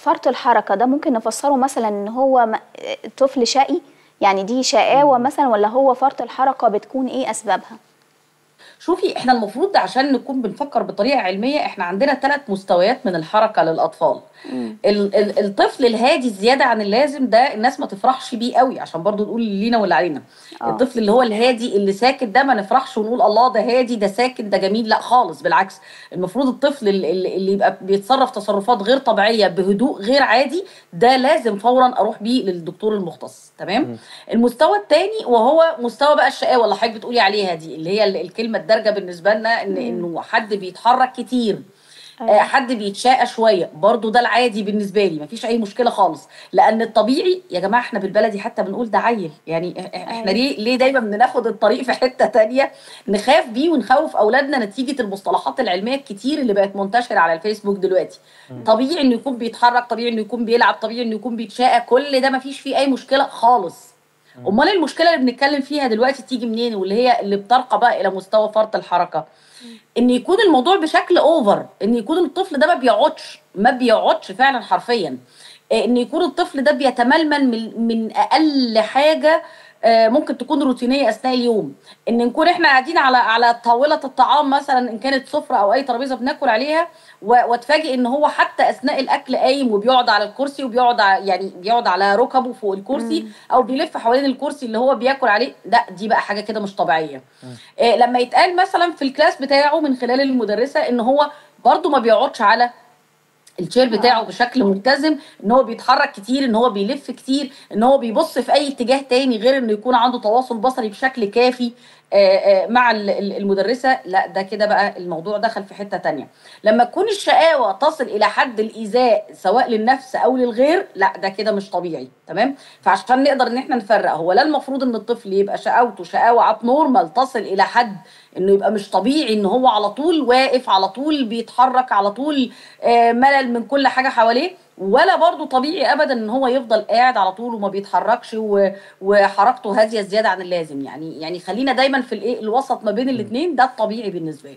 فرط الحركة ده ممكن نفسره مثلا ان هو م- طفل شقي يعني دي شقاوة مثلا ولا هو فرط الحركة بتكون ايه اسبابها شوفي احنا المفروض عشان نكون بنفكر بطريقه علميه احنا عندنا ثلاث مستويات من الحركه للاطفال ال ال الطفل الهادي زياده عن اللازم ده الناس ما تفرحش بيه قوي عشان برضو نقول لينا واللي علينا آه. الطفل اللي هو الهادي اللي ساكت ده ما نفرحش ونقول الله ده هادي ده ساكت ده جميل لا خالص بالعكس المفروض الطفل ال- ال- اللي يبقى بيتصرف تصرفات غير طبيعيه بهدوء غير عادي ده لازم فورا اروح بيه للدكتور المختص تمام المستوى الثاني وهو مستوى بقى الشقاوه اللي حضرتك بتقولي عليها دي اللي هي ال- الكلمه الدارجه بالنسبه لنا ان انه حد بيتحرك كتير آه، حد بيتشاقى شويه برضو ده العادي بالنسبه لي مفيش اي مشكله خالص لان الطبيعي يا جماعه احنا بالبلدي حتى بنقول ده عيل يعني إح- احنا أيوة. ليه ليه دايما بناخد الطريق في حته تانية نخاف بيه ونخوف اولادنا نتيجه المصطلحات العلميه الكتير اللي بقت منتشره على الفيسبوك دلوقتي طبيعي انه يكون بيتحرك طبيعي انه يكون بيلعب طبيعي انه يكون بيتشاقى كل ده مفيش فيه اي مشكله خالص امال المشكله اللي بنتكلم فيها دلوقتي تيجي منين واللي هي اللي بترقى بقى الى مستوى فرط الحركه ان يكون الموضوع بشكل اوفر ان يكون الطفل ده ما بيقعدش ما بيقعدش فعلا حرفيا آه، ان يكون الطفل ده بيتململ من, من اقل حاجه آه، ممكن تكون روتينيه اثناء اليوم ان نكون احنا قاعدين على على طاوله الطعام مثلا ان كانت سفره او اي ترابيزه بناكل عليها و- واتفاجئ ان هو حتى اثناء الاكل قايم وبيقعد على الكرسي وبيقعد ع- يعني بيقعد على ركبه فوق الكرسي او بيلف حوالين الكرسي اللي هو بياكل عليه لا دي بقى حاجه كده مش طبيعيه آه، لما يتقال مثلا في الكلاس بتاعه من خلال المدرسه ان هو برضو ما بيقعدش على الشير بتاعه بشكل ملتزم ان هو بيتحرك كتير ان هو بيلف كتير ان هو بيبص في اي اتجاه تاني غير انه يكون عنده تواصل بصري بشكل كافي آه، آه، مع ال- ال- المدرسه لا ده كده بقى الموضوع دخل في حته تانية لما تكون الشقاوه تصل الى حد الايذاء سواء للنفس او للغير لا ده كده مش طبيعي تمام فعشان نقدر ان احنا نفرق هو لا المفروض ان الطفل يبقى شقاوته شقاوه اب نورمال تصل الى حد انه يبقى مش طبيعي ان هو على طول واقف على طول بيتحرك على طول آه، ملل من كل حاجه حواليه ولا برضه طبيعي ابدا ان هو يفضل قاعد على طول وما بيتحركش و- وحركته هاديه زياده عن اللازم يعني يعني خلينا دايما في الايه الوسط ما بين الاثنين ده الطبيعي بالنسبه لي